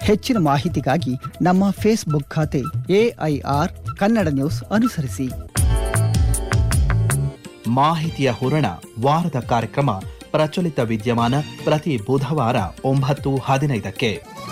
ಹೆಚ್ಚಿನ ಮಾಹಿತಿಗಾಗಿ ನಮ್ಮ ಫೇಸ್ಬುಕ್ ಖಾತೆ ಎಐಆರ್ ಕನ್ನಡ ನ್ಯೂಸ್ ಅನುಸರಿಸಿ ಮಾಹಿತಿಯ ಹೂರಣ ವಾರದ ಕಾರ್ಯಕ್ರಮ ಪ್ರಚಲಿತ ವಿದ್ಯಮಾನ ಪ್ರತಿ ಬುಧವಾರ ಒಂಬತ್ತು ಹದಿನೈದಕ್ಕೆ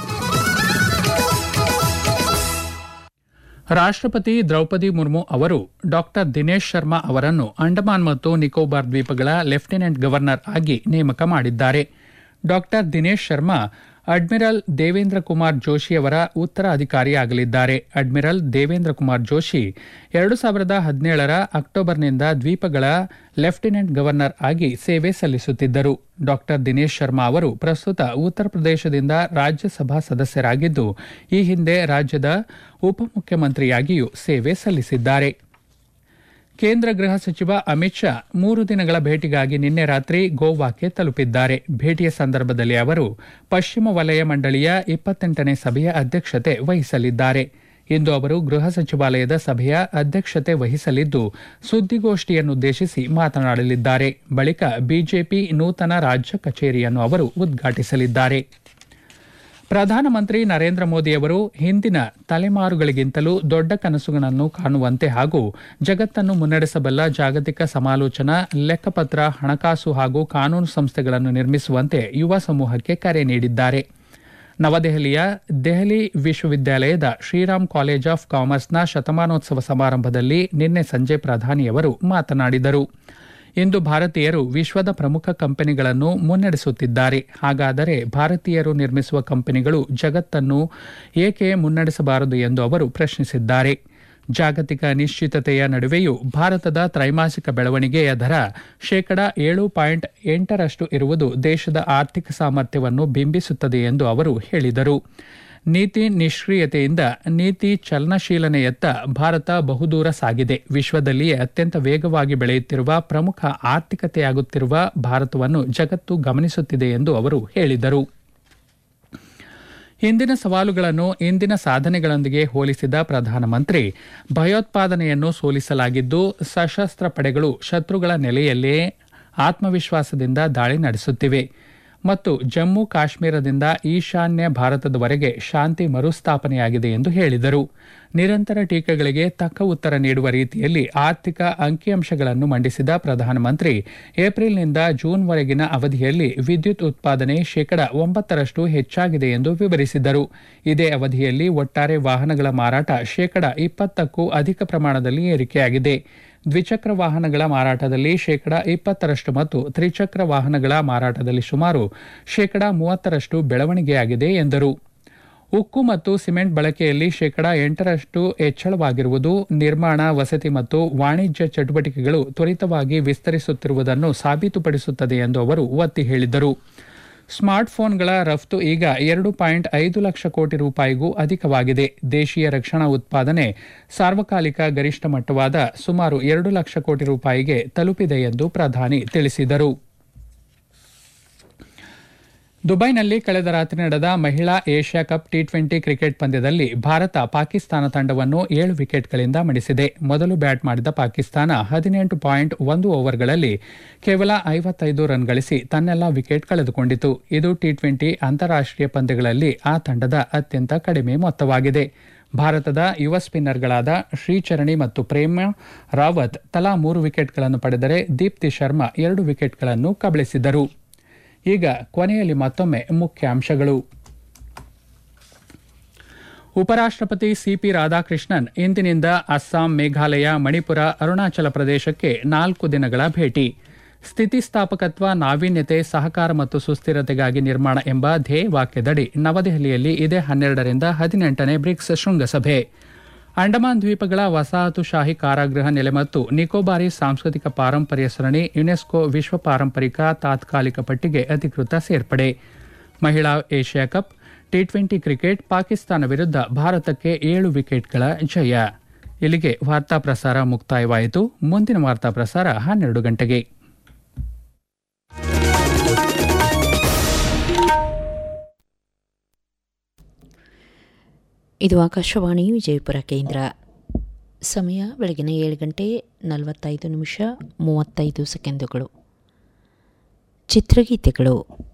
ರಾಷ್ಟ್ರಪತಿ ದ್ರೌಪದಿ ಮುರ್ಮು ಅವರು ಡಾಕ್ಟರ್ ದಿನೇಶ್ ಶರ್ಮಾ ಅವರನ್ನು ಅಂಡಮಾನ್ ಮತ್ತು ನಿಕೋಬಾರ್ ದ್ವೀಪಗಳ ಲೆಫ್ಟಿನೆಂಟ್ ಗವರ್ನರ್ ಆಗಿ ನೇಮಕ ಮಾಡಿದ್ದಾರೆ ಡಾಕ್ಟರ್ ದಿನೇಶ್ ಶರ್ಮಾ ಅಡ್ಮಿರಲ್ ದೇವೇಂದ್ರ ಕುಮಾರ್ ಜೋಶಿ ಅವರ ಉತ್ತರಾಧಿಕಾರಿಯಾಗಲಿದ್ದಾರೆ ಅಡ್ಮಿರಲ್ ದೇವೇಂದ್ರ ಕುಮಾರ್ ಜೋಶಿ ಎರಡು ಸಾವಿರದ ಹದಿನೇಳರ ಅಕ್ಟೋಬರ್ನಿಂದ ದ್ವೀಪಗಳ ಲೆಫ್ಟಿನೆಂಟ್ ಗವರ್ನರ್ ಆಗಿ ಸೇವೆ ಸಲ್ಲಿಸುತ್ತಿದ್ದರು ಡಾಕ್ಟರ್ ದಿನೇಶ್ ಶರ್ಮಾ ಅವರು ಪ್ರಸ್ತುತ ಉತ್ತರ ಪ್ರದೇಶದಿಂದ ರಾಜ್ಯಸಭಾ ಸದಸ್ಯರಾಗಿದ್ದು ಈ ಹಿಂದೆ ರಾಜ್ಯದ ಉಪಮುಖ್ಯಮಂತ್ರಿಯಾಗಿಯೂ ಸೇವೆ ಸಲ್ಲಿಸಿದ್ದಾರೆ ಕೇಂದ್ರ ಗೃಹ ಸಚಿವ ಅಮಿತ್ ಶಾ ಮೂರು ದಿನಗಳ ಭೇಟಿಗಾಗಿ ನಿನ್ನೆ ರಾತ್ರಿ ಗೋವಾಕ್ಕೆ ತಲುಪಿದ್ದಾರೆ ಭೇಟಿಯ ಸಂದರ್ಭದಲ್ಲಿ ಅವರು ಪಶ್ಚಿಮ ವಲಯ ಮಂಡಳಿಯ ಇಪ್ಪತ್ತೆಂಟನೇ ಸಭೆಯ ಅಧ್ಯಕ್ಷತೆ ವಹಿಸಲಿದ್ದಾರೆ ಇಂದು ಅವರು ಗೃಹ ಸಚಿವಾಲಯದ ಸಭೆಯ ಅಧ್ಯಕ್ಷತೆ ವಹಿಸಲಿದ್ದು ಸುದ್ದಿಗೋಷ್ಠಿಯನ್ನುದ್ದೇಶಿಸಿ ಮಾತನಾಡಲಿದ್ದಾರೆ ಬಳಿಕ ಬಿಜೆಪಿ ನೂತನ ರಾಜ್ಯ ಕಚೇರಿಯನ್ನು ಅವರು ಉದ್ಘಾಟಿಸಲಿದ್ದಾರೆ ಪ್ರಧಾನಮಂತ್ರಿ ನರೇಂದ್ರ ಮೋದಿ ಅವರು ಹಿಂದಿನ ತಲೆಮಾರುಗಳಿಗಿಂತಲೂ ದೊಡ್ಡ ಕನಸುಗಳನ್ನು ಕಾಣುವಂತೆ ಹಾಗೂ ಜಗತ್ತನ್ನು ಮುನ್ನಡೆಸಬಲ್ಲ ಜಾಗತಿಕ ಸಮಾಲೋಚನಾ ಲೆಕ್ಕಪತ್ರ ಹಣಕಾಸು ಹಾಗೂ ಕಾನೂನು ಸಂಸ್ಥೆಗಳನ್ನು ನಿರ್ಮಿಸುವಂತೆ ಯುವ ಸಮೂಹಕ್ಕೆ ಕರೆ ನೀಡಿದ್ದಾರೆ ನವದೆಹಲಿಯ ದೆಹಲಿ ವಿಶ್ವವಿದ್ಯಾಲಯದ ಶ್ರೀರಾಮ್ ಕಾಲೇಜ್ ಆಫ್ ಕಾಮರ್ಸ್ನ ಶತಮಾನೋತ್ಸವ ಸಮಾರಂಭದಲ್ಲಿ ನಿನ್ನೆ ಸಂಜೆ ಪ್ರಧಾನಿಯವರು ಮಾತನಾಡಿದರು ಇಂದು ಭಾರತೀಯರು ವಿಶ್ವದ ಪ್ರಮುಖ ಕಂಪನಿಗಳನ್ನು ಮುನ್ನಡೆಸುತ್ತಿದ್ದಾರೆ ಹಾಗಾದರೆ ಭಾರತೀಯರು ನಿರ್ಮಿಸುವ ಕಂಪನಿಗಳು ಜಗತ್ತನ್ನು ಏಕೆ ಮುನ್ನಡೆಸಬಾರದು ಎಂದು ಅವರು ಪ್ರಶ್ನಿಸಿದ್ದಾರೆ ಜಾಗತಿಕ ಅನಿಶ್ಚಿತತೆಯ ನಡುವೆಯೂ ಭಾರತದ ತ್ರೈಮಾಸಿಕ ಬೆಳವಣಿಗೆಯ ದರ ಶೇಕಡಾ ಏಳು ಪಾಯಿಂಟ್ ಎಂಟರಷ್ಟು ಇರುವುದು ದೇಶದ ಆರ್ಥಿಕ ಸಾಮರ್ಥ್ಯವನ್ನು ಬಿಂಬಿಸುತ್ತದೆ ಎಂದು ಅವರು ಹೇಳಿದರು ನೀತಿ ನಿಷ್ಕ್ರಿಯತೆಯಿಂದ ನೀತಿ ಚಲನಶೀಲನೆಯತ್ತ ಭಾರತ ಬಹುದೂರ ಸಾಗಿದೆ ವಿಶ್ವದಲ್ಲಿಯೇ ಅತ್ಯಂತ ವೇಗವಾಗಿ ಬೆಳೆಯುತ್ತಿರುವ ಪ್ರಮುಖ ಆರ್ಥಿಕತೆಯಾಗುತ್ತಿರುವ ಭಾರತವನ್ನು ಜಗತ್ತು ಗಮನಿಸುತ್ತಿದೆ ಎಂದು ಅವರು ಹೇಳಿದರು ಹಿಂದಿನ ಸವಾಲುಗಳನ್ನು ಇಂದಿನ ಸಾಧನೆಗಳೊಂದಿಗೆ ಹೋಲಿಸಿದ ಪ್ರಧಾನಮಂತ್ರಿ ಭಯೋತ್ಪಾದನೆಯನ್ನು ಸೋಲಿಸಲಾಗಿದ್ದು ಸಶಸ್ತ್ರ ಪಡೆಗಳು ಶತ್ರುಗಳ ನೆಲೆಯಲ್ಲೇ ಆತ್ಮವಿಶ್ವಾಸದಿಂದ ದಾಳಿ ನಡೆಸುತ್ತಿವೆ ಮತ್ತು ಜಮ್ಮು ಕಾಶ್ಮೀರದಿಂದ ಈಶಾನ್ಯ ಭಾರತದವರೆಗೆ ಶಾಂತಿ ಮರುಸ್ಥಾಪನೆಯಾಗಿದೆ ಎಂದು ಹೇಳಿದರು ನಿರಂತರ ಟೀಕೆಗಳಿಗೆ ತಕ್ಕ ಉತ್ತರ ನೀಡುವ ರೀತಿಯಲ್ಲಿ ಆರ್ಥಿಕ ಅಂಕಿಅಂಶಗಳನ್ನು ಮಂಡಿಸಿದ ಪ್ರಧಾನಮಂತ್ರಿ ಏಪ್ರಿಲ್ನಿಂದ ಜೂನ್ವರೆಗಿನ ಅವಧಿಯಲ್ಲಿ ವಿದ್ಯುತ್ ಉತ್ಪಾದನೆ ಶೇಕಡ ಒಂಬತ್ತರಷ್ಟು ಹೆಚ್ಚಾಗಿದೆ ಎಂದು ವಿವರಿಸಿದರು ಇದೇ ಅವಧಿಯಲ್ಲಿ ಒಟ್ಟಾರೆ ವಾಹನಗಳ ಮಾರಾಟ ಶೇಕಡ ಇಪ್ಪತ್ತಕ್ಕೂ ಅಧಿಕ ಪ್ರಮಾಣದಲ್ಲಿ ಏರಿಕೆಯಾಗಿದೆ ದ್ವಿಚಕ್ರ ವಾಹನಗಳ ಮಾರಾಟದಲ್ಲಿ ಶೇಕಡ ಇಪ್ಪತ್ತರಷ್ಟು ಮತ್ತು ತ್ರಿಚಕ್ರ ವಾಹನಗಳ ಮಾರಾಟದಲ್ಲಿ ಸುಮಾರು ಶೇಕಡ ಮೂವತ್ತರಷ್ಟು ಬೆಳವಣಿಗೆಯಾಗಿದೆ ಎಂದರು ಉಕ್ಕು ಮತ್ತು ಸಿಮೆಂಟ್ ಬಳಕೆಯಲ್ಲಿ ಶೇಕಡ ಎಂಟರಷ್ಟು ಹೆಚ್ಚಳವಾಗಿರುವುದು ನಿರ್ಮಾಣ ವಸತಿ ಮತ್ತು ವಾಣಿಜ್ಯ ಚಟುವಟಿಕೆಗಳು ತ್ವರಿತವಾಗಿ ವಿಸ್ತರಿಸುತ್ತಿರುವುದನ್ನು ಸಾಬೀತುಪಡಿಸುತ್ತದೆ ಎಂದು ಅವರು ಒತ್ತಿ ಹೇಳಿದರು ಸ್ಮಾರ್ಟ್ಫೋನ್ಗಳ ರಫ್ತು ಈಗ ಎರಡು ಪಾಯಿಂಟ್ ಐದು ಲಕ್ಷ ಕೋಟಿ ರೂಪಾಯಿಗೂ ಅಧಿಕವಾಗಿದೆ ದೇಶೀಯ ರಕ್ಷಣಾ ಉತ್ಪಾದನೆ ಸಾರ್ವಕಾಲಿಕ ಗರಿಷ್ಠ ಮಟ್ಟವಾದ ಸುಮಾರು ಎರಡು ಲಕ್ಷ ಕೋಟಿ ರೂಪಾಯಿಗೆ ತಲುಪಿದೆ ಎಂದು ಪ್ರಧಾನಿ ತಿಳಿಸಿದರು ದುಬೈನಲ್ಲಿ ಕಳೆದ ರಾತ್ರಿ ನಡೆದ ಮಹಿಳಾ Asia cup T twenty cricket ಪಂದ್ಯದಲ್ಲಿ ಭಾರತ ಪಾಕಿಸ್ತಾನ ತಂಡವನ್ನು ಏಳು ವಿಕೆಟ್ಗಳಿಂದ ಮಣಿಸಿದೆ ಮೊದಲು ಬ್ಯಾಟ್ ಮಾಡಿದ ಪಾಕಿಸ್ತಾನ ಹದಿನೆಂಟು ಪಾಯಿಂಟ್ ಒಂದು ಓವರ್ಗಳಲ್ಲಿ ಕೇವಲ ಐವತ್ತೈದು ರನ್ ಗಳಿಸಿ ತನ್ನೆಲ್ಲ ವಿಕೆಟ್ ಕಳೆದುಕೊಂಡಿತು ಇದು ಟಿ ಟ್ವೆಂಟಿ ಅಂತಾರಾಷ್ಟೀಯ ಪಂದ್ಯಗಳಲ್ಲಿ ಆ ತಂಡದ ಅತ್ಯಂತ ಕಡಿಮೆ ಮೊತ್ತವಾಗಿದೆ ಭಾರತದ ಯುವ ಸ್ಪಿನ್ನರ್ಗಳಾದ ಶ್ರೀಚರಣಿ ಮತ್ತು ಪ್ರೇಮ ರಾವತ್ ತಲಾ ಮೂರು ವಿಕೆಟ್ಗಳನ್ನು ಪಡೆದರೆ ದೀಪ್ತಿ ಶರ್ಮಾ ಎರಡು ವಿಕೆಟ್ಗಳನ್ನು ಕಬಳಿಸಿದರು ಈಗ ಕೊನೆಯಲ್ಲಿ ಮತ್ತೊಮ್ಮೆ ಮುಖ್ಯಾಂಶಗಳು ಉಪರಾಷ್ಟಪತಿ ಸಿಪಿ ರಾಧಾಕೃಷ್ಣನ್ ಇಂದಿನಿಂದ ಅಸ್ಸಾಂ ಮೇಘಾಲಯ ಮಣಿಪುರ ಅರುಣಾಚಲ ಪ್ರದೇಶಕ್ಕೆ ನಾಲ್ಕು ದಿನಗಳ ಭೇಟಿ ಸ್ಥಿತಿಸ್ಥಾಪಕತ್ವ ನಾವೀನ್ಯತೆ ಸಹಕಾರ ಮತ್ತು ಸುಸ್ಥಿರತೆಗಾಗಿ ನಿರ್ಮಾಣ ಎಂಬ ಧ್ಯೇಯ ವಾಕ್ಯದಡಿ ನವದೆಹಲಿಯಲ್ಲಿ ಇದೇ ಹನ್ನೆರಡರಿಂದ ಹದಿನೆಂಟನೇ ಬ್ರಿಕ್ಸ್ ಶೃಂಗಸಭೆ ಅಂಡಮಾನ್ ದ್ವೀಪಗಳ ವಸಾಹತುಶಾಹಿ ಕಾರಾಗೃಹ ನೆಲೆ ಮತ್ತು ನಿಕೋಬಾರಿ ಸಾಂಸ್ಕೃತಿಕ ಪಾರಂಪರ್ಯ ಸರಣಿ ಯುನೆಸ್ಕೋ ವಿಶ್ವ ಪಾರಂಪರಿಕ ತಾತ್ಕಾಲಿಕ ಪಟ್ಟಿಗೆ ಅಧಿಕೃತ ಸೇರ್ಪಡೆ ಮಹಿಳಾ Asia cup T twenty cricket Pakistan ವಿರುದ್ಧ ಭಾರತಕ್ಕೆ ಏಳು ವಿಕೆಟ್ಗಳ ಜಯ ಇಲ್ಲಿಗೆ ವಾರ್ತಾ ಪ್ರಸಾರ ಮುಕ್ತಾಯವಾಯಿತು ಮುಂದಿನ ವಾರ್ತಾ ಪ್ರಸಾರ ಹನ್ನೆರಡು ಗಂಟೆಗೆ ಇದು ಆಕಾಶವಾಣಿ ವಿಜಯಪುರ ಕೇಂದ್ರ ಸಮಯ ಬೆಳಗಿನ ಏಳು ಗಂಟೆ ನಲವತ್ತೈದು ನಿಮಿಷ ಮೂವತ್ತೈದು ಸೆಕೆಂಡುಗಳು ಚಿತ್ರಗೀತೆಗಳು